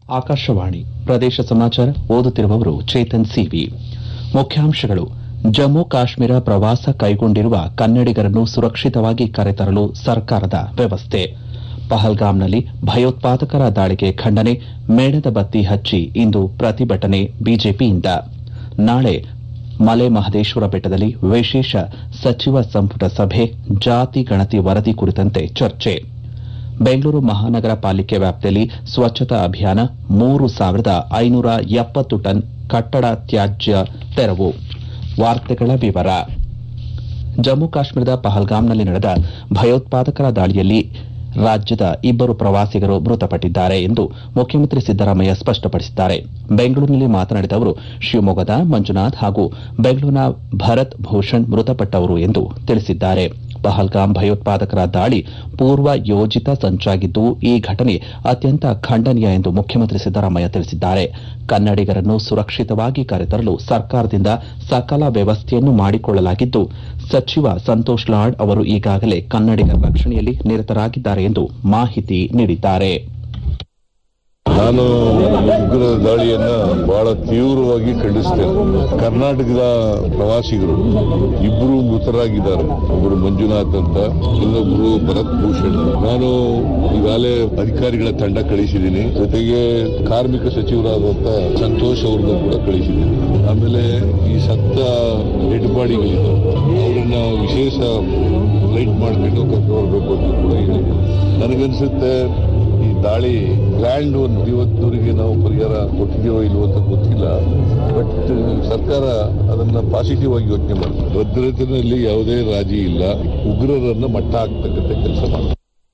ಆಕಾಶವಾಣಿ ಪ್ರದೇಶ ಸಮಾಚಾರ ಓದುತ್ತಿರುವವರು ಚೇತನ್ ಸಿವಿ ಮುಖ್ಯಾಂಶಗಳು ಜಮ್ಮು ಕಾಶ್ಮೀರ ಪ್ರವಾಸ ಕೈಗೊಂಡಿರುವ ಕನ್ನಡಿಗರನ್ನು ಸುರಕ್ಷಿತವಾಗಿ ಕರೆತರಲು ಸರ್ಕಾರದ ವ್ಯವಸ್ಥೆ ಪಹಲ್ಗಾಮ್ನಲ್ಲಿ ಭಯೋತ್ಪಾದಕರ ದಾಳಿಗೆ ಖಂಡನೆ ಮೇಣದ ಬತ್ತಿ ಹಚ್ಚಿ ಇಂದು ಪ್ರತಿಭಟನೆ ಬಿಜೆಪಿಯಿಂದ ನಾಳೆ ಮಲೆ ಮಹದೇಶ್ವರ ಬೆಟ್ಟದಲ್ಲಿ ವಿಶೇಷ ಸಚಿವ ಸಂಪುಟ ಸಭೆ ಜಾತಿ ಗಣತಿ ವರದಿ ಕುರಿತಂತೆ ಚರ್ಚೆ ಬೆಂಗಳೂರು ಮಹಾನಗರ ಪಾಲಿಕೆ ವ್ಯಾಪ್ತಿಯಲ್ಲಿ ಸ್ವಚ್ಛತಾ ಅಭಿಯಾನ ಮೂರು ಸಾವಿರದ ಐನೂರ ಎಪ್ಪತ್ತು ಟನ್ ಕಟ್ಟಡ ತ್ಯಾಜ್ಯ ತೆರವು ವಾರ್ತೆಗಳ ವಿವರ ಜಮ್ಮು ಕಾಶ್ಮೀರದ ಪಹಲ್ಗಾಮ್ನಲ್ಲಿ ನಡೆದ ಭಯೋತ್ಪಾದಕರ ದಾಳಿಯಲ್ಲಿ ರಾಜ್ಯದ ಇಬ್ಬರು ಪ್ರವಾಸಿಗರು ಮೃತಪಟ್ಟಿದ್ದಾರೆ ಎಂದು ಮುಖ್ಯಮಂತ್ರಿ ಸಿದ್ದರಾಮಯ್ಯ ಸ್ಪಷ್ಟಪಡಿಸಿದ್ದಾರೆ ಬೆಂಗಳೂರಿನಲ್ಲಿ ಮಾತನಾಡಿದ ಅವರು ಶಿವಮೊಗ್ಗದ ಮಂಜುನಾಥ್ ಹಾಗೂ ಬೆಂಗಳೂರಿನ ಭರತ್ ಭೂಷಣ್ ಮೃತಪಟ್ಟವರು ಎಂದು ತಿಳಿಸಿದ್ದಾರೆ ಪಹಲ್ಗಾಮ್ ಭಯೋತ್ಪಾದಕರ ದಾಳಿ ಪೂರ್ವ ಯೋಜಿತ ಸಂಚಾಗಿದ್ದು ಈ ಘಟನೆ ಅತ್ಯಂತ ಖಂಡನೀಯ ಎಂದು ಮುಖ್ಯಮಂತ್ರಿ ಸಿದ್ದರಾಮಯ್ಯ ತಿಳಿಸಿದ್ದಾರೆ ಕನ್ನಡಿಗರನ್ನು ಸುರಕ್ಷಿತವಾಗಿ ಕರೆತರಲು ಸರ್ಕಾರದಿಂದ ಸಕಲ ವ್ಯವಸ್ಥೆಯನ್ನು ಮಾಡಿಕೊಳ್ಳಲಾಗಿದ್ದು ಸಚಿವ ಸಂತೋಷ್ ಲಾಡ್ ಅವರು ಈಗಾಗಲೇ ಕನ್ನಡಿಗರ ರಕ್ಷಣೆಯಲ್ಲಿ ನಿರತರಾಗಿದ್ದಾರೆ ಎಂದು ಮಾಹಿತಿ ನೀಡಿದ್ದಾರೆ ನಾನು ಉಗ್ರರ ದಾಳಿಯನ್ನ ಬಹಳ ತೀವ್ರವಾಗಿ ಖಂಡಿಸ್ತೇನೆ ಕರ್ನಾಟಕದ ಪ್ರವಾಸಿಗರು ಇಬ್ಬರು ಮೃತರಾಗಿದ್ದಾರೆ ಒಬ್ಬರು ಮಂಜುನಾಥ್ ಅಂತ ಇನ್ನೊಬ್ಬರು ಭರತ್ ಭೂಷಣ್ ನಾನು ಈಗಾಗಲೇ ಅಧಿಕಾರಿಗಳ ತಂಡ ಕಳಿಸಿದ್ದೀನಿ ಜೊತೆಗೆ ಕಾರ್ಮಿಕ ಸಚಿವರಾದಂತ ಸಂತೋಷ್ ಅವ್ರನ್ನು ಕೂಡ ಕಳಿಸಿದ್ದೀನಿ ಆಮೇಲೆ ಈ ಸತ್ತ ಡೆಡ್ ಬಾಡಿಗಳಿದೆ ಅವರನ್ನ ವಿಶೇಷ ಫ್ಲೈಟ್ ಮಾಡ್ಕೊಂಡು ಕರ್ಕೊಂಡು ಬರಬೇಕು ಅಂತ ಕೂಡ ಹೇಳಿದ್ದೀನಿ ನನಗನ್ಸುತ್ತೆ ಈ ದಾಳಿ ಲ್ಯಾಂಡ್ ಒಂದು ಇವತ್ತಿನವರೆಗೆ ನಾವು ಪರಿಹಾರ ಕೊಟ್ಟಿದ್ದೀವೋ ಇಲ್ವೋ ಅಂತ ಗೊತ್ತಿಲ್ಲ ಬಟ್ ಸರ್ಕಾರ ಅದನ್ನ ಪಾಸಿಟಿವ್ ಆಗಿ ಯೋಚನೆ ಮಾಡ್ತಾರೆ ಭದ್ರತೆಯಲ್ಲಿ ಯಾವುದೇ ರಾಜಿ ಇಲ್ಲ ಉಗ್ರರನ್ನ ಮಟ್ಟ ಹಾಕ್ತಕ್ಕಂಥ ಕೆಲಸ ಮಾಡ್ತಾರೆ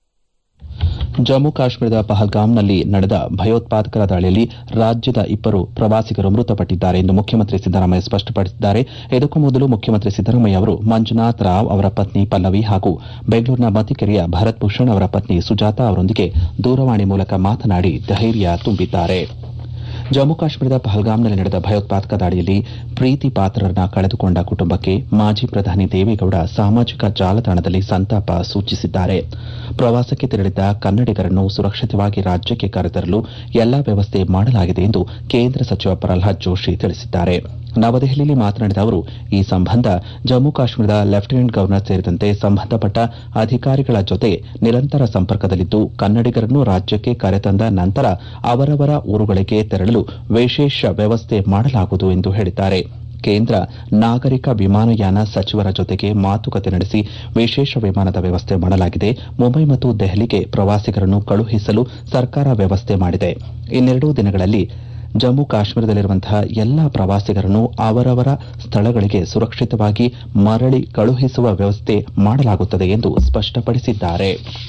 ಜಮ್ಮು ಕಾಶ್ಮೀರದ ಪಹಲ್ಗಾಮ್ನಲ್ಲಿ ನಡೆದ ಭಯೋತ್ಪಾದಕರ ದಾಳಿಯಲ್ಲಿ ರಾಜ್ಯದ ಇಬ್ಬರು ಪ್ರವಾಸಿಗರು ಮೃತಪಟ್ಟಿದ್ದಾರೆ ಎಂದು ಮುಖ್ಯಮಂತ್ರಿ ಸಿದ್ದರಾಮಯ್ಯ ಸ್ಪಷ್ಟಪಡಿಸಿದ್ದಾರೆ ಇದಕ್ಕೂ ಮೊದಲು ಮುಖ್ಯಮಂತ್ರಿ ಸಿದ್ದರಾಮಯ್ಯ ಅವರು ಮಂಜುನಾಥ್ ರಾವ್ ಅವರ ಪತ್ನಿ ಪಲ್ಲವಿ ಹಾಗೂ ಬೆಂಗಳೂರಿನ ಮತಿಕೆರೆಯ ಭರತ್ ಭೂಷಣ್ ಅವರ ಪತ್ನಿ ಸುಜಾತಾ ಅವರೊಂದಿಗೆ ದೂರವಾಣಿ ಮೂಲಕ ಮಾತನಾಡಿ ಧೈರ್ಯ ತುಂಬಿದ್ದಾರೆ ಜಮ್ಮು ಕಾಶ್ಮೀರದ ಪಹಲ್ಗಾಮ್ನಲ್ಲಿ ನಡೆದ ಭಯೋತ್ಪಾದಕ ದಾಳಿಯಲ್ಲಿ ಪ್ರೀತಿ ಪಾತ್ರರನ್ನ ಕಳೆದುಕೊಂಡ ಕುಟುಂಬಕ್ಕೆ ಮಾಜಿ ಪ್ರಧಾನಿ ದೇವೇಗೌಡ ಸಾಮಾಜಿಕ ಜಾಲತಾಣದಲ್ಲಿ ಸಂತಾಪ ಸೂಚಿಸಿದ್ದಾರೆ ಪ್ರವಾಸಕ್ಕೆ ತೆರಳಿದ್ದ ಕನ್ನಡಿಗರನ್ನು ಸುರಕ್ಷಿತವಾಗಿ ರಾಜ್ಯಕ್ಕೆ ಕರೆತರಲು ಎಲ್ಲಾ ವ್ಯವಸ್ಥೆ ಮಾಡಲಾಗಿದೆ ಎಂದು ಕೇಂದ್ರ ಸಚಿವ ಪ್ರಹ್ಲಾದ್ ಜೋಶಿ ತಿಳಿಸಿದ್ದಾರೆ ನವದೆಹಲಿಯಲ್ಲಿ ಮಾತನಾಡಿದ ಅವರು ಈ ಸಂಬಂಧ ಜಮ್ಮು ಕಾಶ್ಮೀರದ ಲೆಫ್ಟಿನೆಂಟ್ ಗವರ್ನರ್ ಸೇರಿದಂತೆ ಸಂಬಂಧಪಟ್ಟ ಅಧಿಕಾರಿಗಳ ಜೊತೆ ನಿರಂತರ ಸಂಪರ್ಕದಲ್ಲಿದ್ದು ಕನ್ನಡಿಗರನ್ನು ರಾಜ್ಯಕ್ಕೆ ಕರೆತಂದ ನಂತರ ಅವರವರ ಊರುಗಳಿಗೆ ತೆರಳಲು ವಿಶೇಷ ವ್ಯವಸ್ಥೆ ಮಾಡಲಾಗುವುದು ಎಂದು ಹೇಳಿದ್ದಾರೆ ಕೇಂದ್ರ ನಾಗರಿಕ ವಿಮಾನಯಾನ ಸಚಿವರ ಜೊತೆಗೆ ಮಾತುಕತೆ ನಡೆಸಿ ವಿಶೇಷ ವಿಮಾನದ ವ್ಯವಸ್ಥೆ ಮಾಡಲಾಗಿದೆ ಮುಂಬೈ ಮತ್ತು ದೆಹಲಿಗೆ ಪ್ರವಾಸಿಗರನ್ನು ಕಳುಹಿಸಲು ಸರ್ಕಾರ ವ್ಯವಸ್ಥೆ ಮಾಡಿದೆ ಇನ್ನೆರಡು ದಿನಗಳಲ್ಲಿ ಜಮ್ಮು ಕಾಶ್ಮೀರದಲ್ಲಿರುವಂತಹ ಎಲ್ಲಾ ಪ್ರವಾಸಿಗರನ್ನು ಅವರವರ ಸ್ಥಳಗಳಿಗೆ ಸುರಕ್ಷಿತವಾಗಿ ಮರಳಿ ಕಳುಹಿಸುವ ವ್ಯವಸ್ಥೆ ಮಾಡಲಾಗುತ್ತದೆ ಎಂದು ಸ್ಪಷ್ಟಪಡಿಸಿದ್ದಾರೆ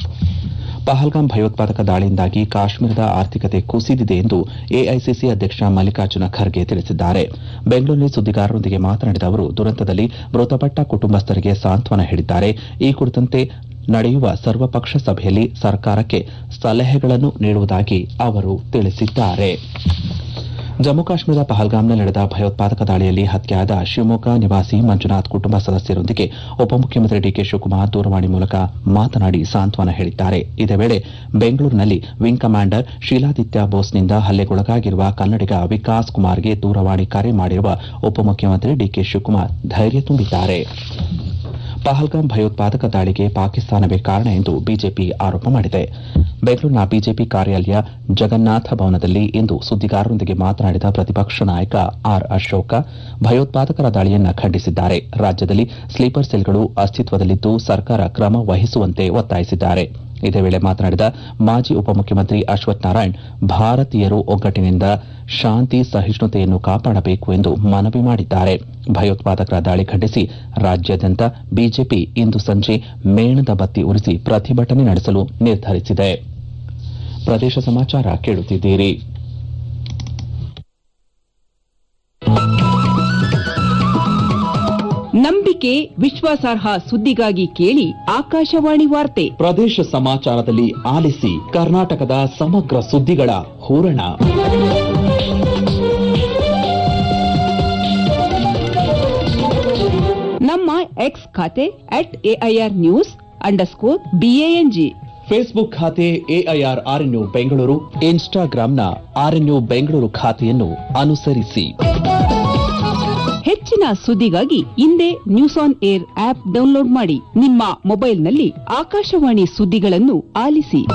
ಪಹಲ್ಗಾಮ್ ಭಯೋತ್ಪಾದಕ ದಾಳಿಯಿಂದಾಗಿ ಕಾಶ್ಮೀರದ ಆರ್ಥಿಕತೆ ಕುಸಿದಿದೆ ಎಂದು ಎಐಸಿಸಿ ಅಧ್ಯಕ್ಷ ಮಲ್ಲಿಕಾರ್ಜುನ ಖರ್ಗೆ ತಿಳಿಸಿದ್ದಾರೆ ಬೆಂಗಳೂರಿನಲ್ಲಿ ಸುದ್ದಿಗಾರರೊಂದಿಗೆ ಮಾತನಾಡಿದ ಅವರು ದುರಂತದಲ್ಲಿ ಮೃತಪಟ್ಟ ಕುಟುಂಬಸ್ಥರಿಗೆ ಸಾಂತ್ವನ ಹೇಳಿದ್ದಾರೆ ಈ ಕುರಿತಂತೆ ನಡೆಯುವ ಸರ್ವಪಕ್ಷ ಸಭೆಯಲ್ಲಿ ಸರ್ಕಾರಕ್ಕೆ ಸಲಹೆಗಳನ್ನು ನೀಡುವುದಾಗಿ ಅವರು ತಿಳಿಸಿದ್ದಾರೆ ಜಮ್ಮು ಕಾಶ್ಮೀರದ ಪಹಲ್ಗಾಮ್ನಲ್ಲಿ ನಡೆದ ಭಯೋತ್ಪಾದಕ ದಾಳಿಯಲ್ಲಿ ಹತ್ಯೆಯಾದ ಶಿವಮೊಗ್ಗ ನಿವಾಸಿ ಮಂಜುನಾಥ್ ಕುಟುಂಬ ಸದಸ್ಯರೊಂದಿಗೆ ಉಪಮುಖ್ಯಮಂತ್ರಿ ಡಿಕೆ ಶಿವಕುಮಾರ್ ದೂರವಾಣಿ ಮೂಲಕ ಮಾತನಾಡಿ ಸಾಂತ್ವನ ಹೇಳಿದ್ದಾರೆ ಇದೇ ವೇಳೆ ಬೆಂಗಳೂರಿನಲ್ಲಿ ವಿಂಗ್ ಕಮಾಂಡರ್ ಶೀಲಾದಿತ್ಯ ಬೋಸ್ನಿಂದ ಹಲ್ಲೆಗೊಳಗಾಗಿರುವ ಕನ್ನಡಿಗ ವಿಕಾಸ್ ಕುಮಾರ್ಗೆ ದೂರವಾಣಿ ಕರೆ ಮಾಡಿರುವ ಉಪಮುಖ್ಯಮಂತ್ರಿ ಡಿಕೆ ಶಿವಕುಮಾರ್ ಧೈರ್ಯ ತುಂಬಿದ್ದಾರೆ ಪಹಲ್ಗಾಮ್ ಭಯೋತ್ಪಾದಕ ದಾಳಿಗೆ ಪಾಕಿಸ್ತಾನವೇ ಕಾರಣ ಎಂದು ಬಿಜೆಪಿ ಆರೋಪ ಮಾಡಿದೆ ಬೆಂಗಳೂರಿನ ಬಿಜೆಪಿ ಕಾರ್ಯಾಲಯ ಜಗನ್ನಾಥ ಭವನದಲ್ಲಿ ಇಂದು ಸುದ್ದಿಗಾರರೊಂದಿಗೆ ಮಾತನಾಡಿದ ಪ್ರತಿಪಕ್ಷ ನಾಯಕ ಆರ್ ಅಶೋಕ ಭಯೋತ್ಪಾದಕರ ದಾಳಿಯನ್ನ ಖಂಡಿಸಿದ್ದಾರೆ ರಾಜ್ಯದಲ್ಲಿ ಸ್ಲೀಪರ್ ಸೆಲ್ಗಳು ಅಸ್ತಿತ್ವದಲ್ಲಿದ್ದು ಸರ್ಕಾರ ಕ್ರಮ ವಹಿಸುವಂತೆ ಒತ್ತಾಯಿಸಿದ್ದಾರೆ ಇದೇ ವೇಳೆ ಮಾತನಾಡಿದ ಮಾಜಿ ಉಪಮುಖ್ಯಮಂತ್ರಿ ಅಶ್ವಥ್ ನಾರಾಯಣ್ ಭಾರತೀಯರು ಒಗ್ಗಟ್ಟಿನಿಂದ ಶಾಂತಿ ಸಹಿಷ್ಣುತೆಯನ್ನು ಕಾಪಾಡಬೇಕು ಎಂದು ಮನವಿ ಮಾಡಿದ್ದಾರೆ ಭಯೋತ್ಪಾದಕರ ದಾಳಿ ಖಂಡಿಸಿ ರಾಜ್ಯಾದ್ಯಂತ ಬಿಜೆಪಿ ಇಂದು ಸಂಜೆ ಮೇಣದ ಬತ್ತಿ ಉರಿಸಿ ಪ್ರತಿಭಟನೆ ನಡೆಸಲು ನಿರ್ಧರಿಸಿದೆ ಪ್ರದೇಶ ಸಮಾಚಾರ ಕೇಳುತ್ತಿದ್ದೀರಿ ನಂಬಿಕೆ ವಿಶ್ವಾಸಾರ್ಹ ಸುದ್ದಿಗಾಗಿ ಕೇಳಿ ಆಕಾಶವಾಣಿ ವಾರ್ತೆ ಪ್ರದೇಶ ಸಮಾಚಾರದಲ್ಲಿ ಆಲಿಸಿ ಕರ್ನಾಟಕದ ಸಮಗ್ರ ಸುದ್ದಿಗಳ ಹೂರಣ ನಮ್ಮ ಎಕ್ಸ್ ಖಾತೆ at A I R news underscore B A N G Facebook ಖಾತೆ ಎಐಆರ್ ಆರ್ಎನ್ಯು ಬೆಂಗಳೂರು ಇನ್ಸ್ಟಾಗ್ರಾಂನ ಆರ್ಎನ್ಯು ಬೆಂಗಳೂರು ಖಾತೆಯನ್ನು ಅನುಸರಿಸಿ ಹೆಚ್ಚಿನ ಸುದ್ದಿಗಾಗಿ ಹಿಂದೆ news on air app download ಮಾಡಿ ನಿಮ್ಮ ಮೊಬೈಲ್ನಲ್ಲಿ ಆಕಾಶವಾಣಿ ಸುದ್ದಿಗಳನ್ನು ಆಲಿಸಿ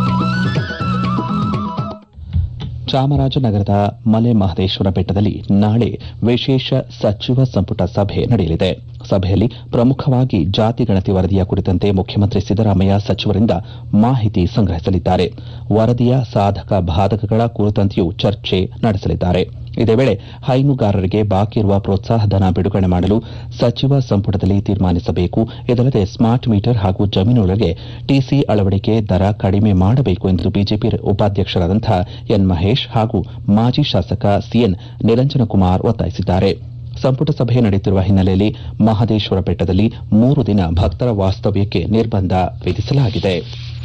ಚಾಮರಾಜನಗರದ ಮಲೆ ಮಹದೇಶ್ವರ ಬೆಟ್ಟದಲ್ಲಿ ನಾಳೆ ವಿಶೇಷ ಸಚಿವ ಸಂಪುಟ ಸಭೆ ನಡೆಯಲಿದೆ ಸಭೆಯಲ್ಲಿ ಪ್ರಮುಖವಾಗಿ ಜಾತಿ ಗಣತಿ ವರದಿಯ ಕುರಿತಂತೆ ಮುಖ್ಯಮಂತ್ರಿ ಸಿದ್ದರಾಮಯ್ಯ ಸಚಿವರಿಂದ ಮಾಹಿತಿ ಸಂಗ್ರಹಿಸಲಿದ್ದಾರೆ ವರದಿಯ ಸಾಧಕ ಬಾಧಕಗಳ ಕುರಿತಂತೆಯೂ ಚರ್ಚೆ ನಡೆಸಲಿದ್ದಾರೆ ಇದೇ ವೇಳೆ ಹೈನುಗಾರರಿಗೆ ಬಾಕಿ ಇರುವ ಪ್ರೋತ್ಸಾಹಧನ ಬಿಡುಗಡೆ ಮಾಡಲು ಸಚಿವ ಸಂಪುಟದಲ್ಲಿ ತೀರ್ಮಾನಿಸಬೇಕು ಇದಲ್ಲದೆ ಸ್ಮಾರ್ಟ್ ಮೀಟರ್ ಹಾಗೂ ಜಮೀನುಗಳಿಗೆ ಟಿಸಿ ಅಳವಡಿಕೆ ದರ ಕಡಿಮೆ ಮಾಡಬೇಕು ಎಂದು ಬಿಜೆಪಿ ಉಪಾಧ್ಯಕ್ಷರಾದಂತಹ ಎನ್ ಮಹೇಶ್ ಹಾಗೂ ಮಾಜಿ ಶಾಸಕ ಸಿಎನ್ ನಿರಂಜನಕುಮಾರ್ ಒತ್ತಾಯಿಸಿದ್ದಾರೆ ಸಂಪುಟ ಸಭೆ ನಡೆಯುತ್ತಿರುವ ಹಿನ್ನೆಲೆಯಲ್ಲಿ ಮಹದೇಶ್ವರ ಬೆಟ್ಟದಲ್ಲಿ ಮೂರು ದಿನ ಭಕ್ತರ ವಾಸ್ತವ್ಯಕ್ಕೆ ನಿರ್ಬಂಧ ವಿಧಿಸಲಾಗಿದೆ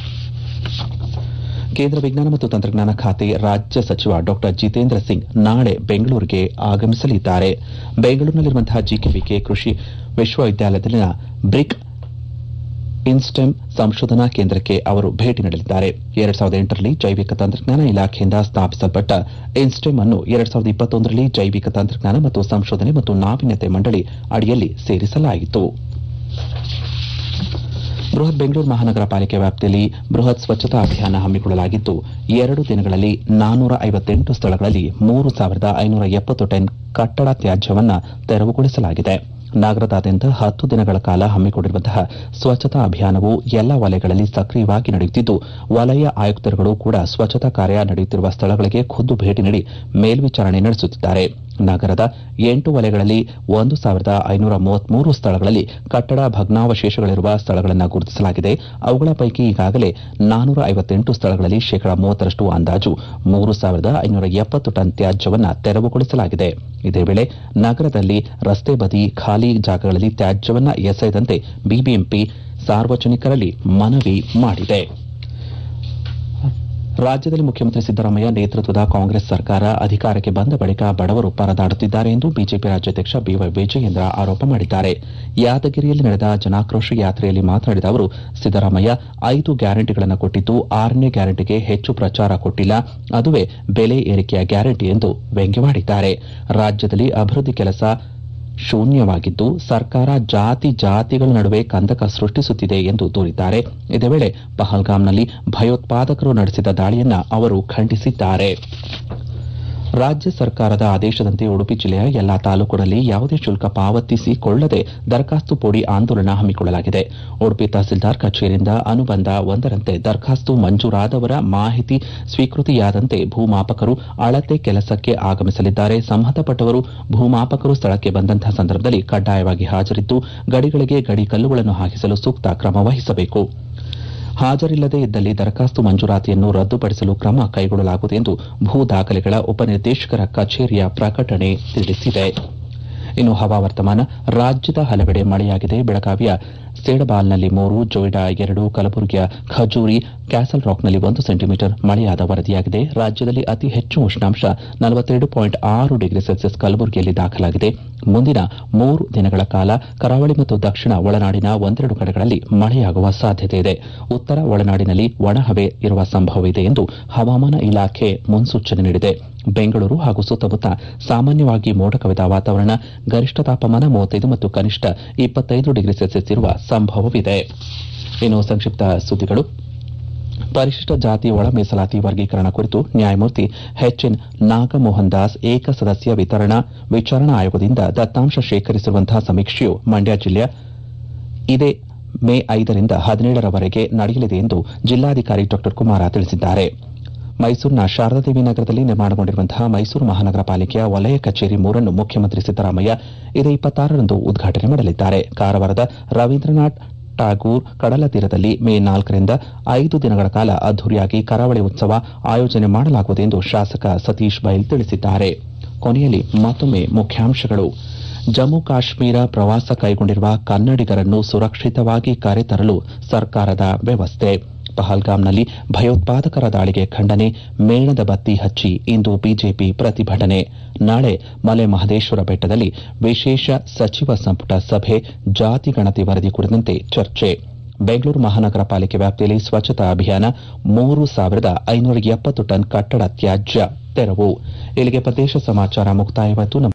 ಕೇಂದ್ರ ವಿಜ್ಞಾನ ಮತ್ತು ತಂತ್ರಜ್ಞಾನ ಖಾತೆ ರಾಜ್ಯ ಸಚಿವ ಡಾ ಜಿತೇಂದ್ರ ಸಿಂಗ್ ನಾಳೆ ಬೆಂಗಳೂರಿಗೆ ಆಗಮಿಸಲಿದ್ದಾರೆ ಬೆಂಗಳೂರಿನಲ್ಲಿರುವಂತಹ ಜಿಕೆವಿಕೆ ಕೃಷಿ ವಿಶ್ವವಿದ್ಯಾಲಯದಲ್ಲಿನ ಬ್ರಿಕ್ ಇನ್ಸ್ಟೆಮ್ ಸಂಶೋಧನಾ ಕೇಂದ್ರಕ್ಕೆ ಅವರು ಭೇಟಿ ನೀಡಲಿದ್ದಾರೆ ಎರಡ್ ಸಾವಿರದ ಎಂಟರಲ್ಲಿ ಜೈವಿಕ ತಂತ್ರಜ್ಞಾನ ಇಲಾಖೆಯಿಂದ ಸ್ಥಾಪಿಸಲ್ಪಟ್ಟ ಇನ್ಸ್ಟೆಮ್ ಅನ್ನು ಎರಡ್ ಸಾವಿರದ ಇಪ್ಪತ್ತೊಂದರಲ್ಲಿ ಜೈವಿಕ ತಂತ್ರಜ್ಞಾನ ಮತ್ತು ಸಂಶೋಧನೆ ಮತ್ತು ನಾವೀನ್ಯತೆ ಮಂಡಳಿ ಅಡಿಯಲ್ಲಿ ಸೇರಿಸಲಾಯಿತು ಬೃಹತ್ ಬೆಂಗಳೂರು ಮಹಾನಗರ ಪಾಲಿಕೆ ವ್ಯಾಪ್ತಿಯಲ್ಲಿ ಬೃಹತ್ ಸ್ವಚ್ಛತಾ ಅಭಿಯಾನ ಹಮ್ಮಿಕೊಳ್ಳಲಾಗಿದ್ದು ಎರಡು ದಿನಗಳಲ್ಲಿ ನಾನ್ನೂರ ಐವತ್ತೆಂಟು ಸ್ಥಳಗಳಲ್ಲಿ ಮೂರು ಸಾವಿರದ ಐನೂರ ಎಪ್ಪತ್ತು ಟನ್ ಕಟ್ಟಡ ತ್ಯಾಜ್ಯವನ್ನ ತೆರವುಗೊಳಿಸಲಾಗಿದೆ ನಗರದಾದ್ಯಂತ ಹತ್ತು ದಿನಗಳ ಕಾಲ ಹಮ್ಮಿಕೊಂಡಿರುವಂತಹ ಸ್ವಚ್ಛತಾ ಅಭಿಯಾನವು ಎಲ್ಲ ವಲಯಗಳಲ್ಲಿ ಸಕ್ರಿಯವಾಗಿ ನಡೆಯುತ್ತಿದ್ದು ವಲಯ ಆಯುಕ್ತರುಗಳು ಕೂಡ ಸ್ವಚ್ಛತಾ ಕಾರ್ಯ ನಡೆಯುತ್ತಿರುವ ಸ್ಥಳಗಳಿಗೆ ಖುದ್ದು ಭೇಟಿ ನೀಡಿ ಮೇಲ್ವಿಚಾರಣೆ ನಡೆಸುತ್ತಿದ್ದಾರೆ ನಗರದ ಎಂಟು ವಲಯಗಳಲ್ಲಿ ಒಂದು ಸಾವಿರದ ಐನೂರ ಮೂವತ್ಮೂರು ಸ್ಥಳಗಳಲ್ಲಿ ಕಟ್ಟಡ ಭಗ್ನಾವಶೇಷಗಳಿರುವ ಸ್ಥಳಗಳನ್ನು ಗುರುತಿಸಲಾಗಿದೆ ಅವುಗಳ ಪೈಕಿ ಈಗಾಗಲೇ ನಾನೂರ ಐವತ್ತೆಂಟು ಸ್ಥಳಗಳಲ್ಲಿ ಶೇಕಡಾ ಮೂವತ್ತರಷ್ಟು ಅಂದಾಜು ಮೂರು ಸಾವಿರದ ಐನೂರ ಎಪ್ಪತ್ತು ಟನ್ ತ್ಯಾಜ್ಯವನ್ನ ತೆರವುಗೊಳಿಸಲಾಗಿದೆ ಇದೇ ವೇಳೆ ನಗರದಲ್ಲಿ ರಸ್ತೆ ಬದಿ ಖಾಲಿ ಜಾಗಗಳಲ್ಲಿ ತ್ಯಾಜ್ಯವನ್ನ ಎಸೆಯದಂತೆ ಬಿಬಿಎಂಪಿ ಸಾರ್ವಜನಿಕರಲ್ಲಿ ಮನವಿ ಮಾಡಿದೆ ರಾಜ್ಯದಲ್ಲಿ ಮುಖ್ಯಮಂತ್ರಿ ಸಿದ್ದರಾಮಯ್ಯ ನೇತೃತ್ವದ ಕಾಂಗ್ರೆಸ್ ಸರ್ಕಾರ ಅಧಿಕಾರಕ್ಕೆ ಬಂದ ಬಳಿಕ ಬಡವರು ಪರದಾಡುತ್ತಿದ್ದಾರೆ ಎಂದು ಬಿಜೆಪಿ ರಾಜ್ಯಾಧ್ಯಕ್ಷ ಬಿವೈ ವಿಜಯೇಂದ್ರ ಆರೋಪ ಮಾಡಿದ್ದಾರೆ ಯಾದಗಿರಿಯಲ್ಲಿ ನಡೆದ ಜನಾಕ್ರೋಶ ಯಾತ್ರೆಯಲ್ಲಿ ಮಾತನಾಡಿದ ಅವರು ಸಿದ್ದರಾಮಯ್ಯ ಐದು ಗ್ಯಾರಂಟಿಗಳನ್ನು ಕೊಟ್ಟಿದ್ದು ಆರನೇ ಗ್ಯಾರಂಟಿಗೆ ಹೆಚ್ಚು ಪ್ರಚಾರ ಕೊಟ್ಟಿಲ್ಲ ಅದುವೇ ಬೆಲೆ ಏರಿಕೆಯ ಗ್ಯಾರಂಟಿ ಎಂದು ವ್ಯಂಗ್ಯವಾಡಿದ್ದಾರೆ ರಾಜ್ಯದಲ್ಲಿ ಅಭಿವೃದ್ಧಿ ಕೆಲಸ ಶೂನ್ಯವಾಗಿದ್ದು ಸರ್ಕಾರ ಜಾತಿ ಜಾತಿಗಳ ನಡುವೆ ಕಂದಕ ಸೃಷ್ಟಿಸುತ್ತಿದೆ ಎಂದು ದೂರಿದ್ದಾರೆ ಇದೇ ವೇಳೆ ಪಹಲ್ಗಾಮ್ನಲ್ಲಿ ಭಯೋತ್ಪಾದಕರು ನಡೆಸಿದ ದಾಳಿಯನ್ನ ಅವರು ಖಂಡಿಸಿದ್ದಾರೆ ರಾಜ್ಯ ಸರ್ಕಾರದ ಆದೇಶದಂತೆ ಉಡುಪಿ ಜಿಲ್ಲೆಯ ಎಲ್ಲಾ ತಾಲೂಕುಗಳಲ್ಲಿ ಯಾವುದೇ ಶುಲ್ಕ ಪಾವತಿಸಿಕೊಳ್ಳದೆ ದರಖಾಸ್ತು ಪೋಡಿ ಆಂದೋಲನ ಹಮ್ಮಿಕೊಳ್ಳಲಾಗಿದೆ ಉಡುಪಿ ತಹಸೀಲ್ದಾರ್ ಕಚೇರಿಯಿಂದ ಅನುಬಂಧ ಒಂದರಂತೆ ದರಖಾಸ್ತು ಮಂಜೂರಾದವರ ಮಾಹಿತಿ ಸ್ವೀಕೃತಿಯಾದಂತೆ ಭೂಮಾಪಕರು ಅಳತೆ ಕೆಲಸಕ್ಕೆ ಆಗಮಿಸಲಿದ್ದಾರೆ ಸಂಬಂಧಪಟ್ಟವರು ಭೂಮಾಪಕರು ಸ್ಥಳಕ್ಕೆ ಬಂದಂತಹ ಸಂದರ್ಭದಲ್ಲಿ ಕಡ್ಡಾಯವಾಗಿ ಹಾಜರಿದ್ದು ಗಡಿಗಳಿಗೆ ಗಡಿ ಕಲ್ಲುಗಳನ್ನು ಹಾಕಿಸಲು ಸೂಕ್ತ ಕ್ರಮ ವಹಿಸಬೇಕು ಹಾಜರಿಲ್ಲದೆ ಇದ್ದಲ್ಲಿ ದರಖಾಸ್ತು ಮಂಜೂರಾತಿಯನ್ನು ರದ್ದುಪಡಿಸಲು ಕ್ರಮ ಕೈಗೊಳ್ಳಲಾಗುವುದು ಎಂದು ಭೂ ದಾಖಲೆಗಳ ಉಪನಿರ್ದೇಶಕರ ಕಚೇರಿಯ ಪ್ರಕಟಣೆ ತಿಳಿಸಿದೆ ಇನ್ನು ಹವಾವರ್ತಮಾನ ರಾಜ್ಯದ ಹಲವೆಡೆ ಮಳೆಯಾಗಿದೆ ಬೆಳಗಾವಿಯ ಸೇಡಬಾಲ್ನಲ್ಲಿ ಮೂರು ಜೊಯ್ಡಾ ಎರಡು ಕಲಬುರಗಿಯ ಖಜೂರಿ ಕ್ಯಾಸಲ್ ರಾಕ್ನಲ್ಲಿ ಒಂದು ಸೆಂಟಿಮೀಟರ್ ಮಳೆಯಾದ ವರದಿಯಾಗಿದೆ ರಾಜ್ಯದಲ್ಲಿ ಅತಿ ಹೆಚ್ಚು ಉಷ್ಣಾಂಶ ನಲವತ್ತೆರಡು ಪಾಯಿಂಟ್ ಆರು ಡಿಗ್ರಿ ಸೆಲ್ಸಿಯಸ್ ಕಲಬುರಗಿಯಲ್ಲಿ ದಾಖಲಾಗಿದೆ ಮುಂದಿನ ಮೂರು ದಿನಗಳ ಕಾಲ ಕರಾವಳಿ ಮತ್ತು ದಕ್ಷಿಣ ಒಳನಾಡಿನ ಒಂದೆರಡು ಕಡೆಗಳಲ್ಲಿ ಮಳೆಯಾಗುವ ಸಾಧ್ಯತೆ ಇದೆ ಉತ್ತರ ಒಳನಾಡಿನಲ್ಲಿ ಒಣಹವೆ ಇರುವ ಸಂಭವವಿದೆ ಎಂದು ಹವಾಮಾನ ಇಲಾಖೆ ಮುನ್ಸೂಚನೆ ನೀಡಿದೆ ಬೆಂಗಳೂರು ಹಾಗೂ ಸುತ್ತಮುತ್ತ ಸಾಮಾನ್ಯವಾಗಿ ಮೋಡ ಕವಿದ ವಾತಾವರಣ ಗರಿಷ್ಠ ತಾಪಮಾನ ಮೂವತ್ತೈದು ಮತ್ತು ಕನಿಷ್ಠ ಇಪ್ಪತ್ತೈದು ಡಿಗ್ರಿ ಸೆಲ್ಸಿಯಸ್ ಇರುವ ಸಂಭವವಿದೆ ಇನ್ನು ಸಂಕ್ಷಿಪ್ತ ಸುದ್ದಿಗಳು ಪರಿಶಿಷ್ಟ ಜಾತಿ ಒಳ ಮೀಸಲಾತಿ ವರ್ಗೀಕರಣ ಕುರಿತು ನ್ಯಾಯಮೂರ್ತಿ ಎಚ್ಎನ್ ನಾಗಮೋಹನ್ ದಾಸ್ ಏಕಸದಸ್ಯ ವಿತರಣಾ ವಿಚಾರಣಾ ಆಯೋಗದಿಂದ ದತ್ತಾಂಶ ಶೇಖರಿಸಿರುವಂತಹ ಸಮೀಕ್ಷೆಯು ಮಂಡ್ಯ ಜಿಲ್ಲೆಯ ಇದೇ ಮೇ ಐದರಿಂದ ಹದಿನೇಳರವರೆಗೆ ನಡೆಯಲಿದೆ ಎಂದು ಜಿಲ್ಲಾಧಿಕಾರಿ ಡಾ ಕುಮಾರ ತಿಳಿಸಿದ್ದಾರೆ ಮೈಸೂರಿನ ಶಾರದಾದೇವಿ ನಗರದಲ್ಲಿ ನಿರ್ಮಾಣಗೊಂಡಿರುವಂತಹ ಮೈಸೂರು ಮಹಾನಗರ ಪಾಲಿಕೆಯ ವಲಯ ಕಚೇರಿ ಮೂರನ್ನು ಮುಖ್ಯಮಂತ್ರಿ ಸಿದ್ದರಾಮಯ್ಯ ಇದೇ ಇಪ್ಪತ್ತಾರರಂದು ಉದ್ಘಾಟನೆ ಮಾಡಲಿದ್ದಾರೆ ಕಾರವಾರದ ರವೀಂದ್ರನಾಥ್ ಟಾಗೂರ್ ಕಡಲ ತೀರದಲ್ಲಿ ಮೇ ನಾಲ್ಕರಿಂದ ಐದು ದಿನಗಳ ಕಾಲ ಅದ್ದೂರಿಯಾಗಿ ಕರಾವಳಿ ಉತ್ಸವ ಆಯೋಜನೆ ಮಾಡಲಾಗುವುದು ಎಂದು ಶಾಸಕ ಸತೀಶ್ ಬೈಲ್ ತಿಳಿಸಿದ್ದಾರೆ ಕೊನೆಯಲ್ಲಿ ಮತ್ತೊಮ್ಮೆ ಮುಖ್ಯಾಂಶಗಳು ಜಮ್ಮು ಕಾಶ್ಮೀರ ಪ್ರವಾಸ ಕೈಗೊಂಡಿರುವ ಕನ್ನಡಿಗರನ್ನು ಸುರಕ್ಷಿತವಾಗಿ ಕರೆತರಲು ಸರ್ಕಾರದ ವ್ಯವಸ್ಥೆ ಪಹಲ್ಗಾಮ್ನಲ್ಲಿ ಭಯೋತ್ಪಾದಕರ ದಾಳಿಗೆ ಖಂಡನೆ ಮೇಣದ ಬತ್ತಿ ಹಚ್ಚಿ ಇಂದು ಬಿಜೆಪಿ ಪ್ರತಿಭಟನೆ ನಾಳೆ ಮಲೆ ಮಹದೇಶ್ವರ ಬೆಟ್ಟದಲ್ಲಿ ವಿಶೇಷ ಸಚಿವ ಸಂಪುಟ ಸಭೆ ಜಾತಿ ಗಣತಿ ವರದಿ ಕುರಿತಂತೆ ಚರ್ಚೆ ಬೆಂಗಳೂರು ಮಹಾನಗರ ಪಾಲಿಕೆ ವ್ಯಾಪ್ತಿಯಲ್ಲಿ ಸ್ವಚ್ಛತಾ ಅಭಿಯಾನ ಮೂರು ಸಾವಿರದ ಐನೂರ ಎಪ್ಪತ್ತು ಟನ್ ಕಟ್ಟಡ ತ್ಯಾಜ್ಯ ತೆರವು ಇಲ್ಲಿಗೆ ಪ್ರದೇಶ ಸಮಾಚಾರ ಮುಕ್ತಾಯವಾಯಿತು ನಮ್ಮ